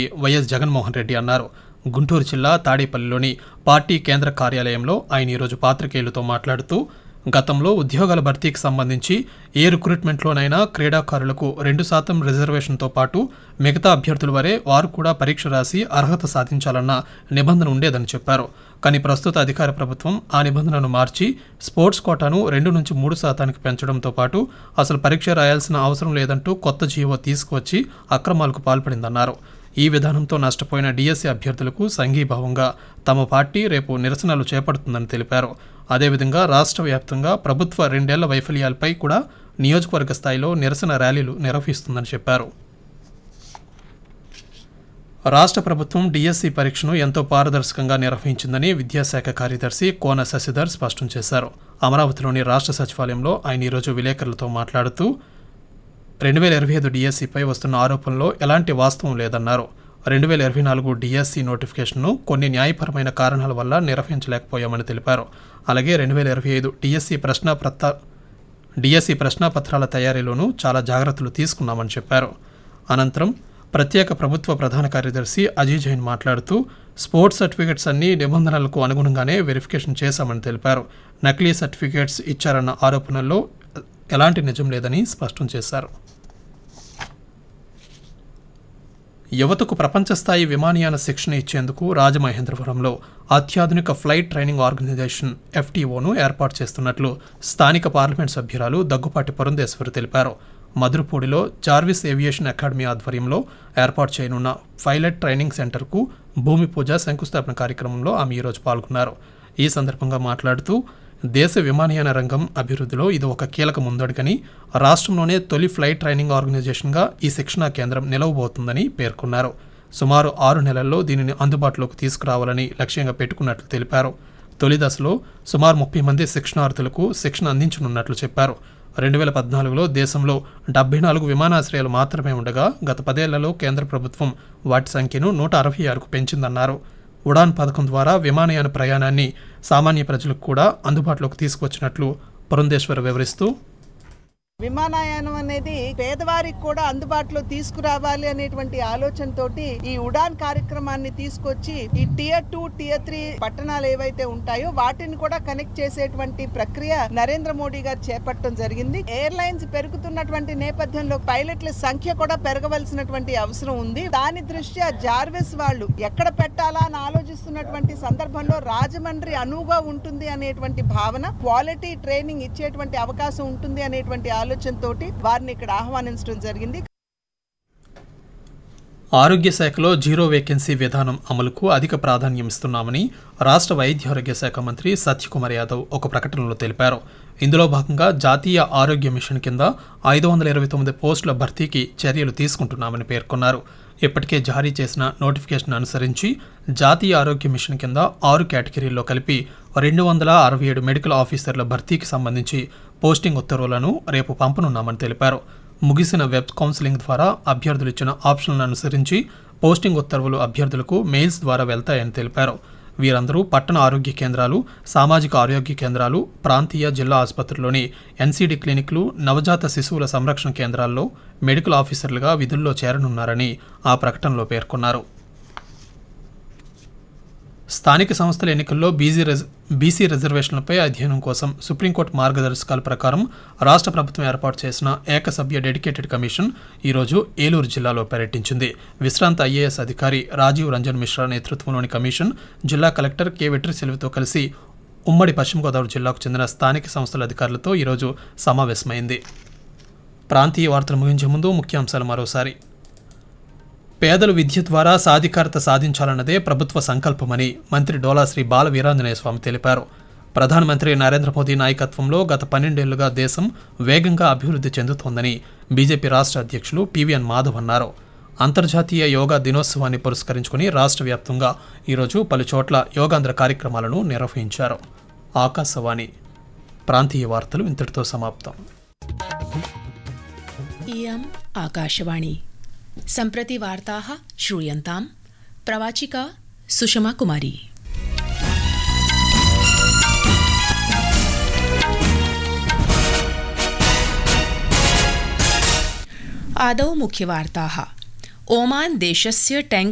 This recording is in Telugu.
వైఎస్ జగన్మోహన్ రెడ్డి అన్నారు గుంటూరు జిల్లా తాడేపల్లిలోని పార్టీ కేంద్ర కార్యాలయంలో ఆయన ఈరోజు పాత్రికేయులతో మాట్లాడుతూ గతంలో ఉద్యోగాల భర్తీకి సంబంధించి ఏ రిక్రూట్మెంట్లోనైనా క్రీడాకారులకు రెండు శాతం రిజర్వేషన్తో పాటు మిగతా అభ్యర్థుల వరే వారు కూడా పరీక్ష రాసి అర్హత సాధించాలన్న నిబంధన ఉండేదని చెప్పారు కానీ ప్రస్తుత అధికార ప్రభుత్వం ఆ నిబంధనను మార్చి స్పోర్ట్స్ కోటాను రెండు నుంచి మూడు శాతానికి పెంచడంతో పాటు అసలు పరీక్ష రాయాల్సిన అవసరం లేదంటూ కొత్త జీవో తీసుకువచ్చి అక్రమాలకు పాల్పడిందన్నారు ఈ విధానంతో నష్టపోయిన డిఎస్సీ అభ్యర్థులకు సంఘీభావంగా తమ పార్టీ రేపు నిరసనలు చేపడుతుందని తెలిపారు అదేవిధంగా రాష్ట్ర వ్యాప్తంగా ప్రభుత్వ రెండేళ్ల వైఫల్యాలపై కూడా నియోజకవర్గ స్థాయిలో నిరసన ర్యాలీలు నిర్వహిస్తుందని చెప్పారు రాష్ట్ర ప్రభుత్వం డిఎస్సి పరీక్షను ఎంతో పారదర్శకంగా నిర్వహించిందని విద్యాశాఖ కార్యదర్శి కోన శశిధర్ స్పష్టం చేశారు అమరావతిలోని రాష్ట్ర సచివాలయంలో ఆయన ఈరోజు విలేకరులతో మాట్లాడుతూ రెండు వేల ఇరవై ఐదు డిఎస్సిపై వస్తున్న ఆరోపణలో ఎలాంటి వాస్తవం లేదన్నారు రెండు వేల ఇరవై నాలుగు డిఎస్సి నోటిఫికేషన్ను కొన్ని న్యాయపరమైన కారణాల వల్ల నిర్వహించలేకపోయామని తెలిపారు అలాగే రెండు వేల ఇరవై ఐదు డిఎస్సి ప్రశ్నపత్ర డిఎస్సి ప్రశ్నాపత్రాల తయారీలోనూ చాలా జాగ్రత్తలు తీసుకున్నామని చెప్పారు అనంతరం ప్రత్యేక ప్రభుత్వ ప్రధాన కార్యదర్శి అజయ్ జైన్ మాట్లాడుతూ స్పోర్ట్స్ సర్టిఫికెట్స్ అన్ని నిబంధనలకు అనుగుణంగానే వెరిఫికేషన్ చేశామని తెలిపారు నకిలీ సర్టిఫికేట్స్ ఇచ్చారన్న ఆరోపణల్లో ఎలాంటి నిజం లేదని స్పష్టం చేశారు యువతకు ప్రపంచ స్థాయి విమానయాన శిక్షణ ఇచ్చేందుకు రాజమహేంద్రవరంలో అత్యాధునిక ఫ్లైట్ ట్రైనింగ్ ఆర్గనైజేషన్ ఎఫ్టీఓను ఏర్పాటు చేస్తున్నట్లు స్థానిక పార్లమెంట్ సభ్యురాలు దగ్గుపాటి పురంధేశ్వరి తెలిపారు మధురపూడిలో జార్విస్ ఏవియేషన్ అకాడమీ ఆధ్వర్యంలో ఏర్పాటు చేయనున్న పైలట్ ట్రైనింగ్ సెంటర్కు భూమి పూజ శంకుస్థాపన కార్యక్రమంలో ఆమె ఈరోజు పాల్గొన్నారు ఈ సందర్భంగా మాట్లాడుతూ దేశ విమానయాన రంగం అభివృద్ధిలో ఇది ఒక కీలక ముందడుగని రాష్ట్రంలోనే తొలి ఫ్లైట్ ట్రైనింగ్ ఆర్గనైజేషన్గా ఈ శిక్షణా కేంద్రం నిలవబోతుందని పేర్కొన్నారు సుమారు ఆరు నెలల్లో దీనిని అందుబాటులోకి తీసుకురావాలని లక్ష్యంగా పెట్టుకున్నట్లు తెలిపారు తొలి దశలో సుమారు ముప్పై మంది శిక్షణార్థులకు శిక్షణ అందించనున్నట్లు చెప్పారు రెండు వేల పద్నాలుగులో దేశంలో డెబ్బై నాలుగు విమానాశ్రయాలు మాత్రమే ఉండగా గత పదేళ్లలో కేంద్ర ప్రభుత్వం వాటి సంఖ్యను నూట అరవై ఆరుకు పెంచిందన్నారు ఉడాన్ పథకం ద్వారా విమానయాన ప్రయాణాన్ని సామాన్య ప్రజలకు కూడా అందుబాటులోకి తీసుకొచ్చినట్లు పురంధేశ్వర్ వివరిస్తూ విమానయానం అనేది పేదవారికి కూడా అందుబాటులో తీసుకురావాలి అనేటువంటి ఆలోచనతోటి ఈ ఉడాన్ కార్యక్రమాన్ని తీసుకొచ్చి ఈ టియర్ టూ టియర్ త్రీ పట్టణాలు ఏవైతే ఉంటాయో వాటిని కూడా కనెక్ట్ చేసేటువంటి ప్రక్రియ నరేంద్ర మోడీ గారు చేపట్టడం జరిగింది ఎయిర్లైన్స్ పెరుగుతున్నటువంటి నేపథ్యంలో పైలట్ల సంఖ్య కూడా పెరగవలసినటువంటి అవసరం ఉంది దాని దృష్ట్యా జార్విస్ వాళ్ళు ఎక్కడ పెట్టాలా అని ఆలోచిస్తున్నటువంటి సందర్భంలో రాజమండ్రి అనువుగా ఉంటుంది అనేటువంటి భావన క్వాలిటీ ట్రైనింగ్ ఇచ్చేటువంటి అవకాశం ఉంటుంది అనేటువంటి ఆలోచనతో వారిని ఇక్కడ ఆహ్వానించడం జరిగింది ఆరోగ్య శాఖలో జీరో వేకెన్సీ విధానం అమలుకు అధిక ప్రాధాన్యం ఇస్తున్నామని రాష్ట్ర వైద్య ఆరోగ్య శాఖ మంత్రి సత్యకుమార్ యాదవ్ ఒక ప్రకటనలో తెలిపారు ఇందులో భాగంగా జాతీయ ఆరోగ్య మిషన్ కింద ఐదు వందల ఇరవై తొమ్మిది పోస్టుల భర్తీకి చర్యలు తీసుకుంటున్నామని పేర్కొన్నారు ఇప్పటికే జారీ చేసిన నోటిఫికేషన్ అనుసరించి జాతీయ ఆరోగ్య మిషన్ కింద ఆరు కేటగిరీల్లో కలిపి రెండు వందల అరవై ఏడు మెడికల్ ఆఫీసర్ల భర్తీకి సంబంధించి పోస్టింగ్ ఉత్తర్వులను రేపు పంపనున్నామని తెలిపారు ముగిసిన వెబ్ కౌన్సిలింగ్ ద్వారా అభ్యర్థులు ఇచ్చిన ఆప్షన్లను అనుసరించి పోస్టింగ్ ఉత్తర్వులు అభ్యర్థులకు మెయిల్స్ ద్వారా వెళ్తాయని తెలిపారు వీరందరూ పట్టణ ఆరోగ్య కేంద్రాలు సామాజిక ఆరోగ్య కేంద్రాలు ప్రాంతీయ జిల్లా ఆసుపత్రుల్లోని ఎన్సీడీ క్లినిక్లు నవజాత శిశువుల సంరక్షణ కేంద్రాల్లో మెడికల్ ఆఫీసర్లుగా విధుల్లో చేరనున్నారని ఆ ప్రకటనలో పేర్కొన్నారు స్థానిక సంస్థల ఎన్నికల్లో బీసీ రిజ బీసీ రిజర్వేషన్లపై అధ్యయనం కోసం సుప్రీంకోర్టు మార్గదర్శకాల ప్రకారం రాష్ట్ర ప్రభుత్వం ఏర్పాటు చేసిన ఏకసభ్య డెడికేటెడ్ కమిషన్ ఈరోజు ఏలూరు జిల్లాలో పర్యటించింది విశ్రాంత ఐఏఎస్ అధికారి రాజీవ్ రంజన్ మిశ్రా నేతృత్వంలోని కమిషన్ జిల్లా కలెక్టర్ కె వెట్రిసెల్వితో కలిసి ఉమ్మడి పశ్చిమ గోదావరి జిల్లాకు చెందిన స్థానిక సంస్థల అధికారులతో ఈరోజు సమావేశమైంది ప్రాంతీయ వార్తలు ముగించే ముందు ముఖ్యాంశాలు మరోసారి పేదలు విద్య ద్వారా సాధికారత సాధించాలన్నదే ప్రభుత్వ సంకల్పమని మంత్రి డోలా శ్రీ బాల వీరాంజనేయ స్వామి తెలిపారు ప్రధానమంత్రి నరేంద్ర మోదీ నాయకత్వంలో గత పన్నెండేళ్లుగా దేశం వేగంగా అభివృద్ధి చెందుతోందని బీజేపీ రాష్ట్ర అధ్యక్షులు పివిఎన్ మాధవ్ అన్నారు అంతర్జాతీయ యోగా దినోత్సవాన్ని పురస్కరించుకుని రాష్ట్ర వ్యాప్తంగా ఈరోజు పలు చోట్ల యోగాంధ్ర కార్యక్రమాలను నిర్వహించారు ఆకాశవాణి ప్రాంతీయ వార్తలు ఇంతటితో సమాప్తం इयम् आकाशवाणी सम्प्रति वार्ताः श्रूयन्ताम् प्रवाचिका सुषमा कुमारी आदौ मुख्यवार्ताः ओमान् देशस्य टैङ्क